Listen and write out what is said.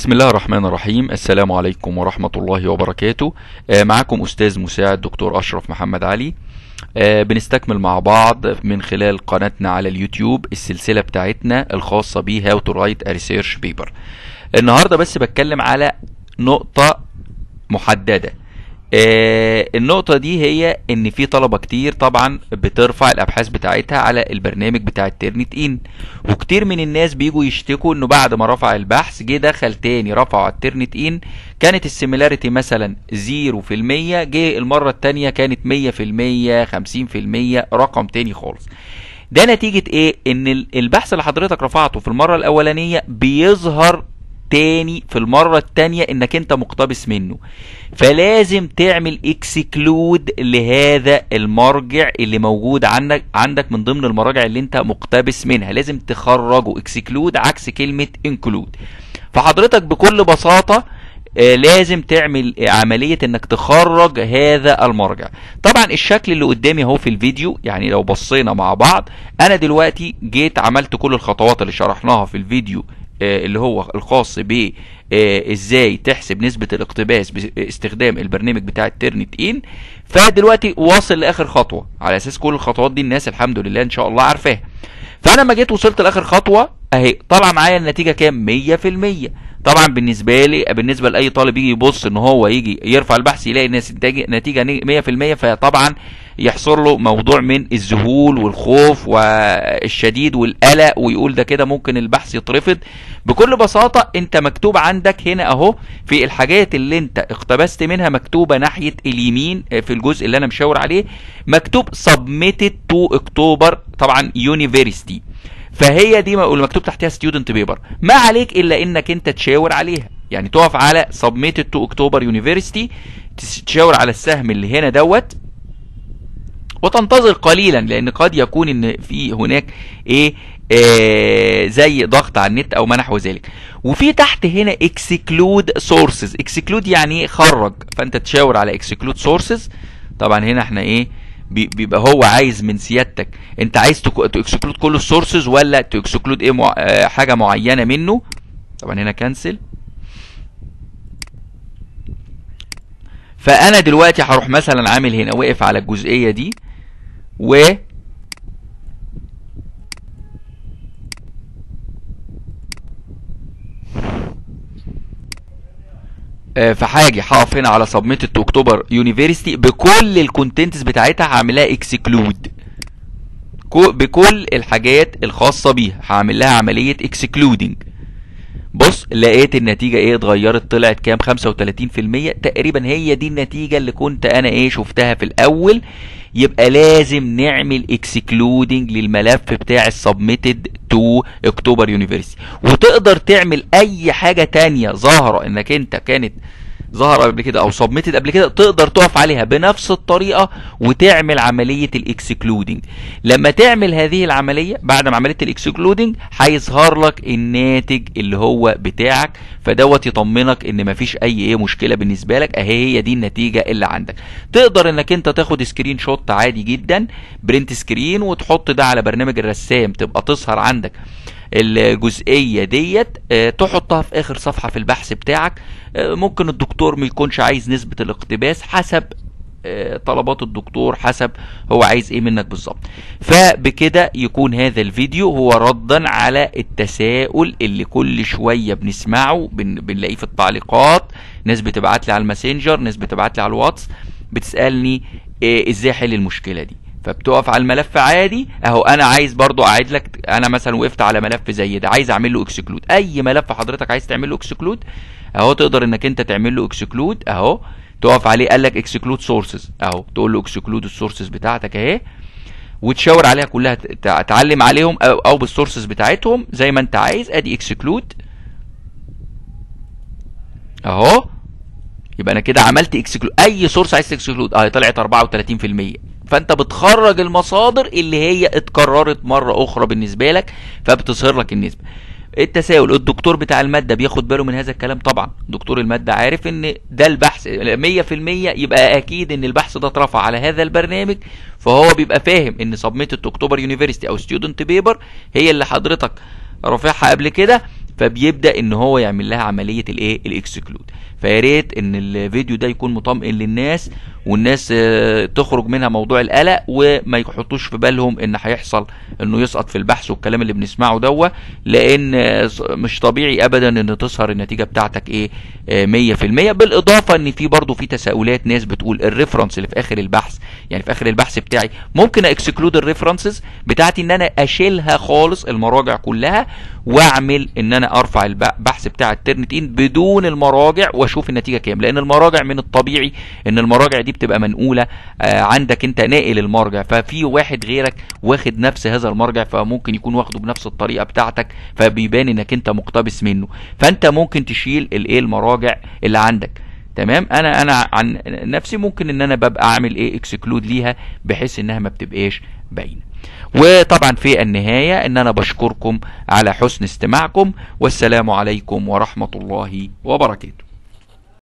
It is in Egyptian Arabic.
بسم الله الرحمن الرحيم السلام عليكم ورحمة الله وبركاته آه، معكم أستاذ مساعد دكتور أشرف محمد علي آه، بنستكمل مع بعض من خلال قناتنا على اليوتيوب السلسلة بتاعتنا الخاصة ب How to write a research paper النهاردة بس بتكلم على نقطة محددة آه، النقطة دي هي ان في طلبة كتير طبعا بترفع الابحاث بتاعتها على البرنامج بتاع الترنت ان وكتير من الناس بيجوا يشتكوا انه بعد ما رفع البحث جه دخل تاني رفعه على الترنت ان كانت السيميلاريتي مثلا 0% جه المرة التانية كانت 100% 50% رقم تاني خالص ده نتيجة ايه ان ال- البحث اللي حضرتك رفعته في المرة الاولانية بيظهر تاني في المرة التانية انك انت مقتبس منه فلازم تعمل اكسكلود لهذا المرجع اللي موجود عندك عندك من ضمن المراجع اللي انت مقتبس منها لازم تخرجه اكسكلود عكس كلمة انكلود فحضرتك بكل بساطة آه، لازم تعمل عملية انك تخرج هذا المرجع طبعا الشكل اللي قدامي اهو في الفيديو يعني لو بصينا مع بعض انا دلوقتي جيت عملت كل الخطوات اللي شرحناها في الفيديو آه، اللي هو الخاص ب آه، ازاي تحسب نسبة الاقتباس باستخدام البرنامج بتاع الترنت ان فدلوقتي واصل لاخر خطوة على اساس كل الخطوات دي الناس الحمد لله ان شاء الله عارفاها فانا لما جيت وصلت لاخر خطوه اهي طلع معايا النتيجه كام 100% طبعا بالنسبه لي بالنسبه لاي طالب يجي يبص ان هو يجي يرفع البحث يلاقي الناس- نتيجه نتيجه 100% فطبعا يحصل له موضوع من الذهول والخوف والشديد والقلق ويقول ده كده ممكن البحث يترفض بكل بساطه انت مكتوب عندك هنا اهو في الحاجات اللي انت اقتبست منها مكتوبه ناحيه اليمين آه، في الجزء اللي انا مشاور عليه مكتوب submitted to اكتوبر طبعا يونيفرستي فهي دي اللي مكتوب تحتها ستودنت بيبر ما عليك الا انك انت تشاور عليها يعني تقف على submitted to اكتوبر يونيفرستي تشاور على السهم اللي هنا دوت وتنتظر قليلا لان قد يكون ان في هناك ايه آه زي ضغط على النت او ما نحو ذلك وفي تحت هنا اكسكلود سورسز اكسكلود يعني ايه خرج فانت تشاور على اكسكلود سورسز طبعا هنا احنا ايه بي- بيبقى هو عايز من سيادتك انت عايز تكسكلود كل السورسز ولا تكسكلود ايه مع... آه حاجه معينه منه طبعا هنا كنسل فانا دلوقتي هروح مثلا عامل هنا واقف على الجزئيه دي و آه، فحاجه هقف هنا على سبميتد تو اكتوبر يونيفرستي بكل الكونتنتس بتاعتها هعملها اكسكلود بكل الحاجات الخاصه بيها هعمل لها عمليه اكسكلودنج بص لقيت النتيجة ايه اتغيرت طلعت كام 35% تقريبا هي دي النتيجة اللي كنت انا ايه شفتها في الاول يبقى لازم نعمل اكسكلودنج للملف بتاع السبميتد تو اكتوبر يونيفرسيتي وتقدر تعمل اي حاجة تانية ظاهرة انك انت كانت ظهر قبل كده او سبميتد قبل كده تقدر تقف عليها بنفس الطريقه وتعمل عمليه الاكسكلودنج لما تعمل هذه العمليه بعد ما عمليه الاكسكلودنج هيظهر لك الناتج اللي هو بتاعك فدوت يطمنك ان مفيش اي ايه مشكله بالنسبه لك اهي هي دي النتيجه اللي عندك تقدر انك انت تاخد سكرين شوت عادي جدا برنت سكرين وتحط ده على برنامج الرسام تبقى تظهر عندك الجزئيه ديت آه، تحطها في اخر صفحه في البحث بتاعك آه، ممكن الدكتور ما يكونش عايز نسبه الاقتباس حسب آه، طلبات الدكتور حسب هو عايز ايه منك بالظبط فبكده يكون هذا الفيديو هو ردا على التساؤل اللي كل شويه بنسمعه بن بنلاقيه في التعليقات ناس بتبعت لي على الماسنجر ناس بتبعت لي على الواتس بتسالني إيه ازاي احل المشكله دي فبتقف على الملف عادي اهو انا عايز برضو اعيد لك انا مثلا وقفت على ملف زي ده عايز اعمل له اكسكلود اي ملف حضرتك عايز تعمل له اكسكلود اهو تقدر انك انت تعمل له اكسكلود اهو تقف عليه قال لك اكسكلود سورسز اهو تقول له اكسكلود السورسز بتاعتك اهي وتشاور عليها كلها ت- تعلم عليهم او, أو بالسورسز بتاعتهم زي ما انت عايز ادي اكسكلود اهو يبقى انا كده عملت اكسكلود اي سورس عايز تكسكلود اه طلعت 34% فانت بتخرج المصادر اللي هي اتكررت مره اخرى بالنسبه لك فبتظهر لك النسبه التساؤل الدكتور بتاع الماده بياخد باله من هذا الكلام طبعا دكتور الماده عارف ان ده البحث 100% يبقى اكيد ان البحث ده اترفع على هذا البرنامج فهو بيبقى فاهم ان سبميتد اكتوبر يونيفرستي او ستودنت بيبر هي اللي حضرتك رافعها قبل كده فبيبدا ان هو يعمل لها عمليه الايه الاكسكلود فيا ريت ان الفيديو ده يكون مطمئن للناس والناس آه، تخرج منها موضوع القلق وما يحطوش في بالهم ان هيحصل انه يسقط في البحث والكلام اللي بنسمعه دوا لان آه، مش طبيعي ابدا ان تظهر النتيجه بتاعتك ايه آه، 100% بالاضافه ان في برضه في تساؤلات ناس بتقول الريفرنس اللي في اخر البحث يعني في اخر البحث بتاعي ممكن اكسكلود الريفرنسز بتاعتي ان انا اشيلها خالص المراجع كلها واعمل ان انا ارفع البحث بتاع الترنتين بدون المراجع واشوف النتيجه كام لان المراجع من الطبيعي ان المراجع دي بتبقى منقوله آه، عندك انت ناقل المرجع ففي واحد غيرك واخد نفس هذا المرجع فممكن يكون واخده بنفس الطريقه بتاعتك فبيبان انك انت مقتبس منه فانت ممكن تشيل الايه المراجع اللي عندك تمام انا انا عن نفسي ممكن ان انا ببقى اعمل ايه اكسكلود ليها بحيث انها ما بتبقاش باينه وطبعا في النهايه ان انا بشكركم على حسن استماعكم والسلام عليكم ورحمه الله وبركاته